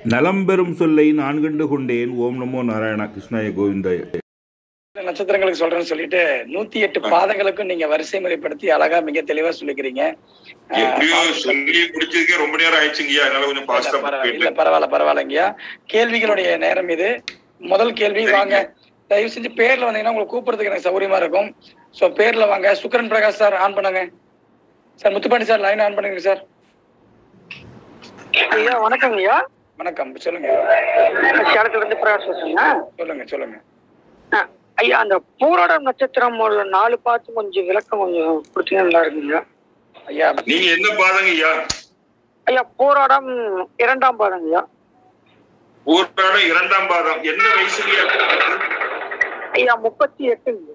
நலம் பெறும் சொல்லை நான் கண்டு கொண்டேன் ஓம் நமோ நாராயண கிருஷ்ணாய கோவிந்தாய நட்சத்திரங்களுக்கு சொல்றேன்னு சொல்லிட்டு நூத்தி எட்டு பாதங்களுக்கும் நீங்க வரிசை முறைப்படுத்தி அழகா மிக தெளிவா சொல்லிக்கிறீங்க ஆஹ் எப்படியோ சொல்லி முடிச்சதுக்கே ரொம்ப நேரம் ஆயிடுச்சுங்கய்யா அதனால கொஞ்சம் பாஸ்டா பரவாயில்ல இல்ல பரவாயில்ல பரவாயில்லைங்கய்யா கேள்விகளுடைய நேரம் இது முதல் கேள்வி வாங்க தயவு செஞ்சு பேர்ல வந்தீங்கன்னா உங்களுக்கு கூப்பிடுறதுக்கு எனக்கு சௌகரியமா இருக்கும் சோ பேர்ல வாங்க சுக்கரன் பிரகாஷ் சார் ஆன் பண்ணுங்க sir Muthupandi sir line on பண்ணுங்க சார் ஐயா வணக்கம் ஐயா வணக்கம் சொல்லுங்க சேலத்துல இருந்து பிரகாஷ் பேசுறேங்க சொல்லுங்க சொல்லுங்க ஆ, ஐயா அந்த பூராடம் நட்சத்திரம் ஒரு நாலு பார்த்து கொஞ்சம் விளக்கம் கொஞ்சம் கொடுத்தீங்கன்னா நல்லா இருக்குங்க ஐயா நீங்க என்ன பாதங்க ஐயா ஐயா போராடம் இரண்டாம் பாதம் ஐயா ஊர்காட இரண்டாம் பாதம் என்ன வயசுலயா ஐயா முப்பத்தி எட்டுங்க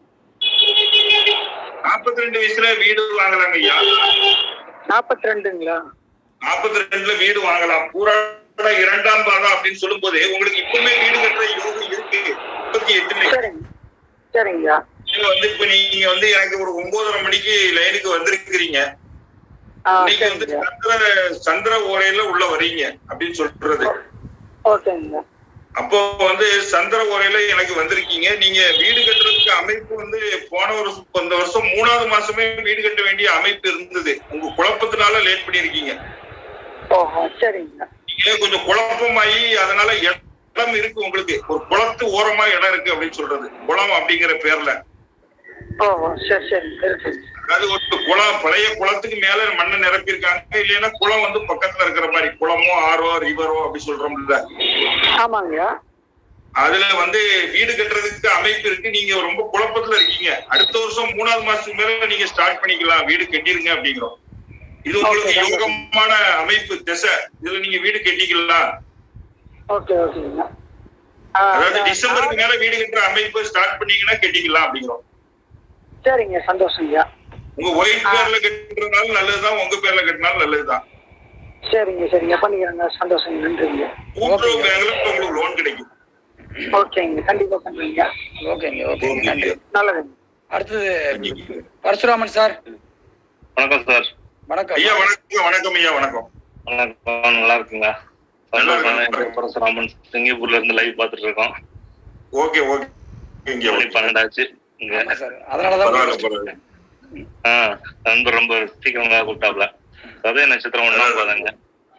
நாற்பத்தி ரெண்டு வயசுல வீடு வாங்கலாங்க ஐயா நாற்பத்தி ரெண்டுங்களா நாற்பத்தி ரெண்டுல வீடு வாங்கலாம் பூராட இரண்டாம் பாதம் அப்படின்னு சொல்லும் போது உங்களுக்கு இப்பவுமே வீடு கட்டுற யோகம் இருக்கு முப்பத்தி எட்டுல சரிங்க சரிங்கய்யா நீங்க வந்து இப்ப நீங்க வந்து எனக்கு ஒரு ஒன்பதரை மணிக்கு லைனுக்கு வந்திருக்கிறீங்க ஆ நீங்க வந்து சரிங்கய்யா சந்திர சந்திர ஓரையில உள்ள வர்றீங்க அப்படின்னு சொல்றது ஓகேங்க அப்போ வந்து சந்திர ஓரையில எனக்கு வந்திருக்கீங்க நீங்க வீடு கட்டுறதுக்கு அமைப்பு வந்து போன வருஷம் இந்த வருஷம் மூணாவது மாசமே வீடு கட்ட வேண்டிய அமைப்பு இருந்தது உங்க குழப்பத்தினால லேட் பண்ணிருக்கீங்க ஓஹோ சரிங்க நீங்க கொஞ்சம் குழப்பமாயி அதனால இடம் இருக்கு உங்களுக்கு ஒரு குளத்து ஓரமா இடம் இருக்கு அப்படின்னு சொல்றது குளம் அப்படிங்கிற பேர்ல ஓஹோ சரி சரி இருக்குங்க அதாவது ஒரு குளம் பழைய குளத்துக்கு மேல மண்ணை நிரப்பியிருக்காங்க இல்லைன்னா குளம் வந்து பக்கத்துல இருக்கிற மாதிரி குளமோ ஆறோ ரிவரோ அப்படி சொல்றோம்ல ஆமாங்கய்யா அதுல வந்து வீடு கட்டுறதுக்கு அமைப்பு இருக்கு நீங்க ரொம்ப குழப்பத்துல இருக்கீங்க அடுத்த வருஷம் மூணாவது மாசத்துக்கு மேல நீங்க ஸ்டார்ட் பண்ணிக்கலாம் வீடு கட்டிருங்க அப்படிங்கிறோம் இது உங்களுக்கு Okay. யோகமான அமைப்பு திசை இதுல நீங்க வீடு கட்டிக்கலாம் ஓகே ஓகேங்க ஆ, அதாவது அந்த- டிசம்பருக்கு மேல வீடு கட்டுற அமைப்பு ஸ்டார்ட் பண்ணீங்கன்னா கட்டிக்கலாம் அப்படிங்கிறோம் சரிங்க சந்தோஷங்கய்யா உங்க ஒய்ஃப் பேர்ல கட்டுறதுனால நல்லதுதான் உங்க பேர்ல கட்டினாலும் நல்லதுதான் சரிங்க சரிங்க பண்ணிக்கிறேங்க சந்தோஷங்க நன்றிங்க கூட்டுறவு பேங்க்ல உங்களுக்கு லோன் கிடைக்கும் ஓகேங்க கண்டிப்பா பண்றீங்க ஓகேங்க ஓகேங்க நன்றி நல்லதுங்க அடுத்தது பரசுராமன் சார் வணக்கம் சார் வணக்கம் ஐயா வணக்கம் வணக்கம் ஐயா வணக்கம் வணக்கம் நல்லா இருக்குங்களா நல்லா சந்தோஷம் இருக்கேன். என் பேர் பரசுராமன் சிங்கப்பூர்ல இருந்து லைவ் பார்த்துட்டு இருக்கோம் ஓகே ஓகே இங்க மணி பன்னெண்டாச்சு இங்க ஆமா சார் அதனாலதான் பரவாயில்ல உங்களுக்கு பரவாயில்ல ஆ நண்பர் ரொம்ப சீக்கிரமா கூப்பிட்டாப்ல சதய நட்சத்திரம் ஒண்ணாம் பாதங்க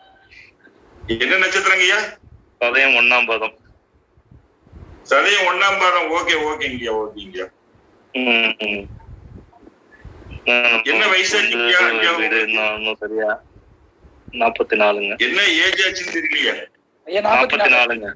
என்ன நட்சத்திரங்க ஐயா சதயம் ஒண்ணாம் பாதம் சதயம் ஒண்ணாம் பாதம் ஓகே ஓகேங்கய்யா ஓகேங்கய்யா ம், ம். நான் என்ன வயசு வந்து ஆச்சுங்கய்யா? ஐயா, வீடு இன்னும் இன்னும் சரியா நாற்பத்தி நாலுங்க என்ன ஏஜ் ஆச்சுன்னு தெரியலையா ஐயா நாற்பத்தி நாற்பத்தி நாலு நாலுங்க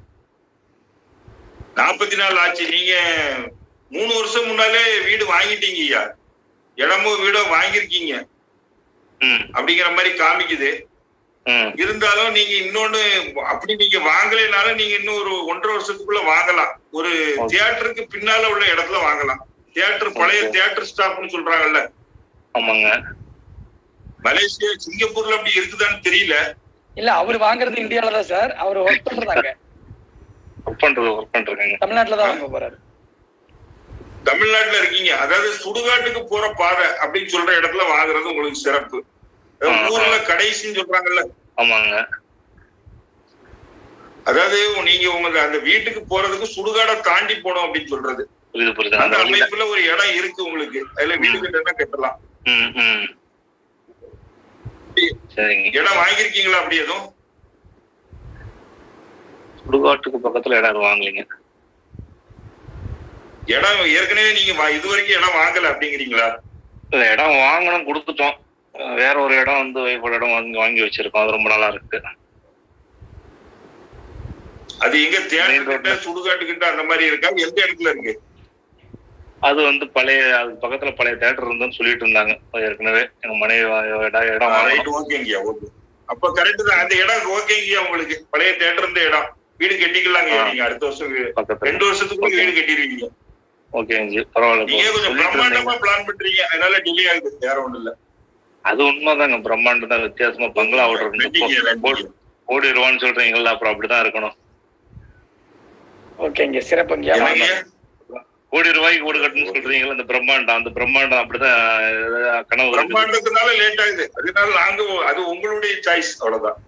நாற்பத்தி நாலு ஆச்சு நீங்க மூணு வருஷம் முன்னாலே வீடு வாங்கிட்டீங்க ஐயா இடமோ வீடோ வாங்கியிருக்கீங்க ம் அப்படிங்கிற மாதிரி காமிக்குது ம் இருந்தாலும் நீங்க இன்னொன்னு அப்படி நீங்க வாங்கலைனாலும் நீங்க இன்னும் ஒரு ஒன்றரை வருஷத்துக்குள்ள வாங்கலாம் ஒரு Okay. தியேட்டருக்கு பின்னால உள்ள இடத்துல வாங்கலாம் தியேட்டர் பழைய Okay. தியேட்டர் ஸ்டாப்னு சொல்றாங்கல்ல ஆமாங்க மலேசியா சிங்கப்பூர்ல அப்படி இருக்குதான்னு தெரியல இல்ல அவர் வாங்குறது இந்தியால தான் சார் அவர் ஒர்க் பண்றாங்க ஒர்க் பண்றது ஒர்க் பண்றேங்க தமிழ்நாட்டுல தான் வாங்க போறாரு தமிழ்நாட்டுல இருக்கீங்க அதாவது சுடுகாட்டுக்கு போற பாதை அப்படின்னு சொல்ற இடத்துல வாங்குறது உங்களுக்கு சிறப்பு அதாவது ஆ, ஆ. ஊர்ல கடைசின்னு சொல்றாங்கல்ல ஆமாங்க அதாவது நீங்க உங்க அந்த வீட்டுக்கு போறதுக்கு சுடுகாடை தாண்டி போகணும் அப்படின்னு சொல்றது புரியுது புரியுது அந்த அந்த வழியில அமைப்புல ஒரு இடம் இருக்கு உங்களுக்கு அதுல வீடு கட்டணும் கட்டலாம் ம் ம் சரிங்க இடம் வாங்கியிருக்கீங்களா அப்படி எதுவும் சுடுகாட்டுக்கு பக்கத்துல இடம் வாங்கலைங்க இடம் ஏற்கனவே நீங்க வா- இது வரைக்கும் இடம் வாங்கல அப்படிங்கிறீங்களா இல்ல இடம் வாங்கணும் கொடுத்துட்டோம் அஹ் வேற ஒரு இடம் வந்து ஒய்ஃபோட இடம் வாங்கி வாங்கி வச்சிருக்கோம் அது ரொம்ப நல்லா இருக்கு அது எங்க Main தேட்டர் road கிட்ட சுடுகாட்டு கிட்ட அந்த மாதிரி இருக்கா எந்த இடத்துல இருக்கு அது வந்து பழைய அது பக்கத்துல பழைய தேட்டர் இருந்துன்னு சொல்லிட்டு இருந்தாங்க ஏற்கனவே எங்க மனைவி வா- இடம் இடம் வாங்கணும் ரைட் ஓகேங்கய்யா ஓகே அப்ப கரெக்ட் தான் அந்த இடம் ஓகேங்கய்யா உங்களுக்கு பழைய தேட்டர் இருந்த இடம் வீடு கட்டிக்கலாங்க ஆ. நீங்க அடுத்த வருஷம் வீ- பக்கத்துல ரெண்டு வருஷத்துக்குள்ள Okay. வீடு கட்டிடுவீங்க ஓகேங்க பரவாயில்ல நீங்க கொஞ்சம் சொல்லிட்டு பிரம்மாண்டமா இருந்தீங்க. பிளான் பண்றீங்க அதனால டிலே ஆகுது வேற ஒண்ணும் இல்ல அது உண்மைதாங்க பிரம்மாண்டம் தான் வித்தியாசமா பங்களா ஆர்டர் ரெண்டிங்க, ரெண்டிங்க. ஓடிடுவான்னு சொல்றீங்கல்ல அப்புறம் அப்படிதான் இருக்கணும் ஓகேங்க சிறப்புங்க என்னங்க? கோடி ரூபாய்க்கு வீடு கட்டணும்னு சொல்றீங்கல்ல அந்த பிரம்மாண்டம் அந்த பிரம்மாண்டம் அப்படிதான் அஹ், கனவு இருக்குது. பிரம்மாண்டத்தினால லேட் ஆகுது அதனால நாங்க அது உங்களுடைய சாய்ஸ் அவ்வளவுதான்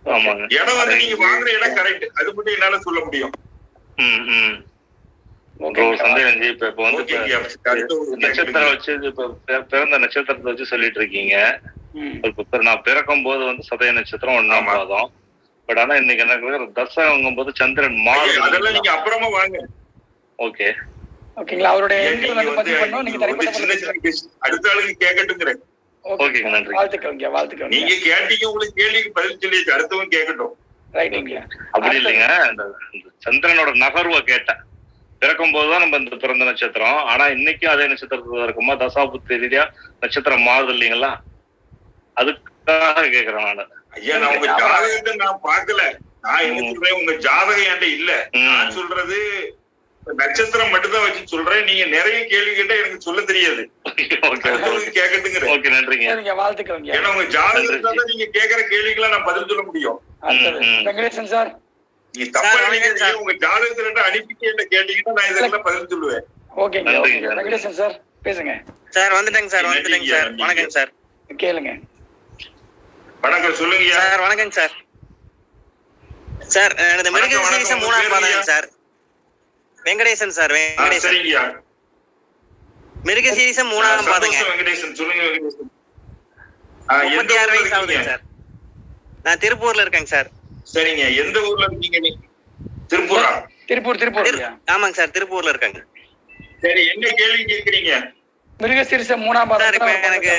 ஆமாங்க இடம் வந்து நீங்க வாங்குற இடம் கரெக்ட் அது மட்டும் என்னால சொல்ல முடியும் ம் ம் ஓகே ஒரு சந்தேகம் ஜி இப்ப இப்ப வந்து இப்ப ஓகேங்க. அடுத்த ஒரு நட்சத்திரம் வச்சு இப்ப பிற- பிறந்த நட்சத்திரத்தை வச்சு சொல்லிட்டு இருக்கீங்க ம். இப்ப பிற- நான் பிறக்கும் போது வந்து சதய நட்சத்திரம் ஒண்ணாம் ஆமா. பாதம் பட் ஆனா இன்னைக்கு எனக்கு தசங்கும் போது சந்திரன் ஐயா, அதெல்லாம் மாறுது நீங்க அப்புறமா வாங்க ஓகே ஓகேங்களா அவருடைய ஐயா, எண்கள் நீங்க வந்து வந்து பதிவு பண்ணோம் நீங்க நீங்க வந்து தனிப்பட்ட சின்ன முறையில் சின்ன question. அடுத்த ஆளுக்கு கேட்கட்டுங்கிறேன் ஓகே ஓகேங்க, நன்றி. வாழ்த்துக்கள்ங்க வாழ்த்துக்கள் நீங்க கேட்டீங்க உங்களுக்கு கேள்விக்கு பதில் சொல்லியாச்சு அடுத்தவங்க கேட்கட்டும் ரைட்டுங்க அப்படி இல்லைங்க இந்த இந்த சந்திரனோட நகர்வை கேட்டேன் பிறக்கும் போதுதான் நம்ம இந்த பிறந்த நட்சத்திரம் ஆனா இன்னைக்கும் அதே நட்சத்திரத்துல இருக்குமா தசாபுத்தி ரீதியா நட்சத்திரம் மாறுது இல்லைங்களா அதுக்காக கேக்குறேன் நானு ஐயா நான் உங்க ஜாதகத்தை நான் பார்க்கல நான் என்ன சொல்றேன் உங்க ஜாதகம் என்கிட்ட இல்ல ம். நான் சொல்றது நட்சத்திரம் மட்டும்தான் வச்சு சொல்றேன் நீங்க நிறைய கேள்வி கேட்டா எனக்கு சொல்ல தெரியாது ஓகே ஓகே அடுத்தவங்க கேட்கட்டுங்கிறேன் ஓகே நன்றிங்க சரிங்க வாழ்த்துக்கள்ங்க ஏன்னா உங்க ஜாதகத்தை தான் நீங்க கேட்கிற கேள்விக்கெல்லாம் நான் பதில் சொல்ல முடியும் அடுத்தது ம், ம். வெங்கடேசன் சார் நீ தப்பா சார், வணக்கம் நினைக்கிறீங்க சார். உங்க ஜாதகத்துல அனுப்பிட்டு என்ன கேட்டீங்கன்னா நான் இதெல்லாம் பதில் சொல்லுவேன் ஓகேங்க நன்றிங்க, ஓகேங்க நன்றி. வெங்கடேசன் சார் பேசுங்க சார் வந்துட்டேங்க சார் வந்துட்டேங்க சார் நன்றிங்க. வணக்கங்க சார் கேளுங்க வணக்கம் சொல்லுங்கய்யா சார் வணக்கங்க சார் சார் எனது மிருக வணக்கம், சீரிசம் வணக்கம். மூணாம் உங்க பேரு பாதங்க ஐயா? சார் வெங்கடேசன் சார் ஆ, வெங்கடேசன் சரிங்கய்யா மிருக சீரிசம் மூணாம் பாதங்க சந்தோஷம் வெங்கடேசன் சொல்லுங்க வெங்கடேசன் ஆ, எந்த முப்பத்தி ஆறு ஊர்ல வயசு ஆகுதுங்க இருக்கீங்க? சார் நான் திருப்பூர்ல இருக்கேங்க சார் சரிங்க எந்த ஊர்ல இருக்கீங்க நீங்க திருப்பூரா திருப்பூர் திருப்பூர் திரு- ஆமாங்க சார் திருப்பூர்ல இருக்காங்க சரி என்ன கேள்வி கேக்குறீங்க மிருகசீரிசம் மூணாம் சார் இப்ப பாதம் எனக்கு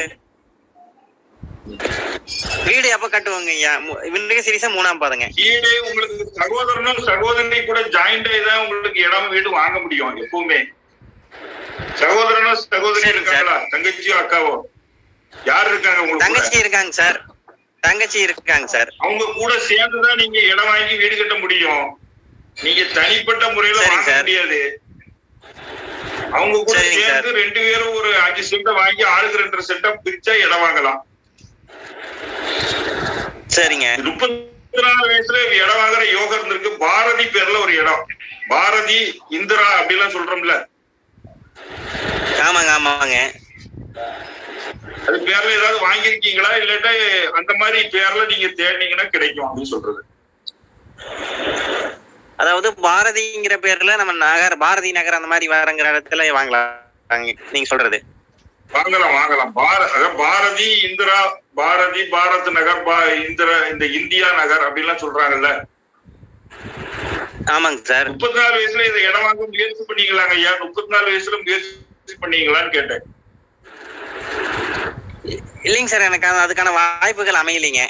வீடு எப்ப கட்டுவாங்க ஐயா மு- மிருக சீரிசம் மூணாம் பாதங்க வீடு உங்களுக்கு சகோதரனும் சகோதரி கூட ஜாயிண்ட் தான் உங்களுக்கு இடம் வீடு வாங்க முடியும் எப்பவுமே சகோதரனும் சகோதரி சரி, இருக்காங்களா தங்கச்சியோ அக்காவோ யார் இருக்காங்க உங்களுக்கு தங்கச்சி கூட? இருக்காங்க சார் தங்கச்சி இருக்காங்க சார் அவங்க கூட சேர்ந்துதான் நீங்க இடம் வாங்கி வீடு கட்ட முடியும் நீங்க தனிப்பட்ட முறையில சரிங்க வாங்க சார். முடியாது அவங்க கூட சரிங்க சார். சேர்ந்து ரெண்டு பேரும் ஒரு அஞ்சு சென்ட வாங்கி ஆளுக்கு ரெண்டு சென்டா பிரிச்சா இடம் வாங்கலாம் சரிங்க முப்பத்தி நாலு வயசுல இடம் வாங்குற யோகம் இருந்திருக்கு பாரதி பேர்ல ஒரு இடம் பாரதி இந்திரா அப்படிலாம் சொல்றோம்ல ஆமாங்க ஆமாங்க அது பேர்ல ஏதாவது வாங்கியிருக்கீங்களா இல்லாட்டா அந்த மாதிரி பேர்ல நீங்க தேடினீங்கன்னா கிடைக்கும் அப்படின்னு சொல்றது அதாவது பாரதிங்கிற பேர்ல நம்ம நகர் பாரதி நகர் அந்த மாதிரி வரங்கிற இடத்துல வாங்கலாம் நீங்க சொல்றது வாங்கலாம் வாங்கலாம் பார அதாவது பாரதி இந்திரா பாரதி பாரத் நகர் பா இந்திரா இந்த இந்தியா நகர் அப்படிலாம் சொல்றாங்கல்ல ஆமாங்க சார் முப்பத்தி நாலு வயசுல இதை இடம் வாங்க முயற்சி பண்ணீங்களாங்க ஐயா முப்பத்தி நாலு வயசுல முயற்சி பண்ணீங்களான்னு கேட்டேன் இல்லைங்க சார் எனக்கு அது- அதுக்கான வாய்ப்புகள் அமையலைங்க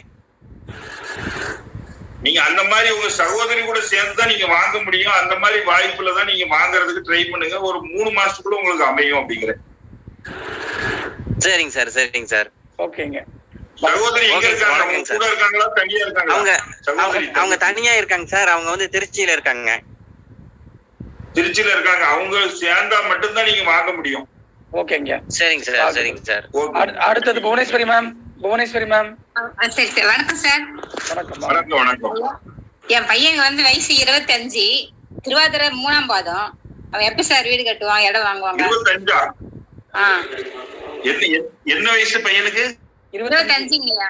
நீங்க அந்த மாதிரி உங்க சகோதரி கூட சேர்ந்து தான் நீங்க வாங்க முடியும் அந்த மாதிரி வாய்ப்புல தான் நீங்க வாங்குறதுக்கு ட்ரை பண்ணுங்க ஒரு மூணு மாசத்துக்குள்ள உங்களுக்கு அமையும் அப்படிங்கிறேன் சரிங்க சார் சரிங்க சார் ஓகேங்க சகோதரி எங்க Okay, இருக்காங்க வணக்கம் அவங்க sir. கூட இருக்காங்களா தனியா இருக்காங்களா அவங்க சகோதரி அவங்க அவங்க தனியா இருக்காங்க சார் அவங்க வந்து திருச்சியில இருக்காங்க திருச்சியில இருக்காங்க அவங்க சேர்ந்தா மட்டும்தான் நீங்க வாங்க முடியும் ஓகேங்க சரிங்க சார் சரிங்க சார் ஓகே அடு- அடுத்தது புவனேஸ்வரி மேம் புவனேஸ்வரி மேம் ஆ, சரி சரி வணக்கம் சார் வணக்கம் ma'am. வணக்கம் வணக்கம் என் பையனுக்கு வந்து வயசு இருபத்தஞ்சு திருவாதிரை மூணாம் பாதம் அவன் எப்ப சார் வீடு கட்டுவான் இடம் வாங்குவாங்க இருபத்தஞ்சா ஆ என்ன என்ன- என்ன வயசு பையனுக்கு இருபத்தஞ்சு இருபத்தஞ்சுங்கய்யா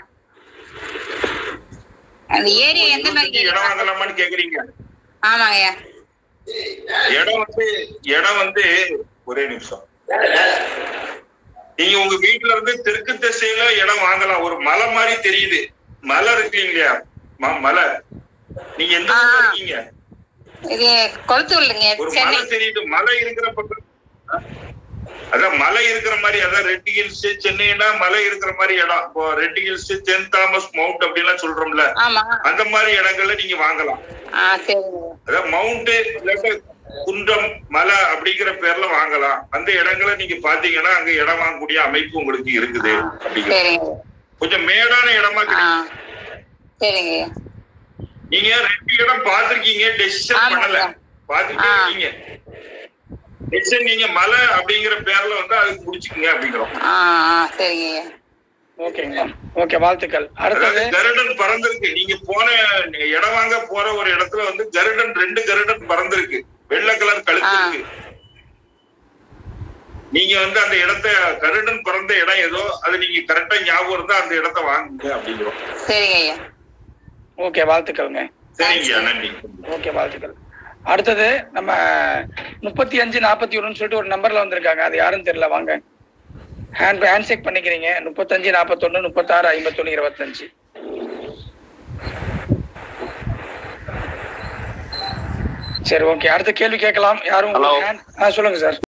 அந்த ஏரியா எந்த மாதிரி இருபத்தஞ்சு இடம் வாங்கலாமான்னு கேக்குறீங்க ஆமாங்கய்யா இடம் வந்து இடம் வந்து ஒரே நிமிஷம் நீங்க உங்க வீட்டுல இருந்து தெற்கு திசையில இடம் வாங்கலாம் ஒரு மலை மாதிரி தெரியுது மலை இருக்கு இல்லையா ம- மலை நீங்க எந்த ஊர்ல ஆ. இருக்கீங்க இது கொளத்தூர்லங்க ஒரு சென்னை மலை தெரியுது மலை இருக்கிற பக்கம் அதான் மலை இருக்கிற மாதிரி அதான் ரெட் ஹில்ஸ் சென்னைனா மலை இருக்கிற மாதிரி இடம் இப்போ ரெட் ஹில்ஸ் சென்ட் தாமஸ் மவுண்ட் அப்படிலாம் சொல்றோம்ல ஆமா அந்த மாதிரி இடங்கள்ல நீங்க வாங்கலாம் ஆ சரிங்க அதான் மவுண்ட் இல்லாட்ட குன்றம் மலை அப்படிங்கிற பேர்ல வாங்கலாம் அந்த இடங்களை நீங்க பாத்தீங்கன்னா அங்க இடம் வாங்கக்கூடிய அமைப்பு உங்களுக்கு இருக்குது அப்படிங்கிற சரிங்க கொஞ்சம் மேடான இடமா ஆ கிடைக்கும் சரிங்க நீங்க ரெண்டு இடம் பாத்திருக்கீங்க டெசிஷன் ஆமாங்க. பண்ணல பாத்துட்டே ஆ. இருக்கீங்க டெசிஷன் நீங்க மலை அப்படிங்கிற பேர்ல வந்து அதுக்கு முடிச்சுக்கங்க அப்படிங்கிறோம் ஆ ஆ சரிங்க ஓகேங்க மேம் ஓகே வாழ்த்துக்கள் அடுத்தது அதாவது கருடன் பறந்திருக்கு நீங்க போன இடம் வாங்க போற ஒரு இடத்துல வந்து கருடன் ரெண்டு கருடன் பறந்திருக்கு வெள்ளை கலர் கழுத்து ஆ. இருக்கு நீங்க வந்து அந்த இடத்த கருடன் பிறந்த இடம் ஏதோ அது நீங்க கரெக்டா ஞாபகம் இருந்தா அந்த இடத்த வாங்குங்க அப்படிங்கிறோம் சரிங்க ஐயா ஓகே வாழ்த்துக்கள்ங்க சரிங்கய்யா நன்றி ஓகே வாழ்த்துக்கள் அடுத்தது நம்ம முப்பத்தி அஞ்சு நாற்பத்தி ஒண்ணுன்னு சொல்லிட்டு ஒரு நம்பர்ல வந்திருக்காங்க அது யாருன்னு தெரியல வாங்க ஹேண்ட் ஹேண்ட் செக் பண்ணிக்கிறீங்க முப்பத்தஞ்சு நாற்பத்தொன்னு முப்பத்தாறு ஐம்பத்தொன்னு இருபத்தஞ்சு சரி ஓகே அடுத்த கேள்வி கேட்கலாம் யாரும் Hello. hand- ஆ சொல்லுங்க சார்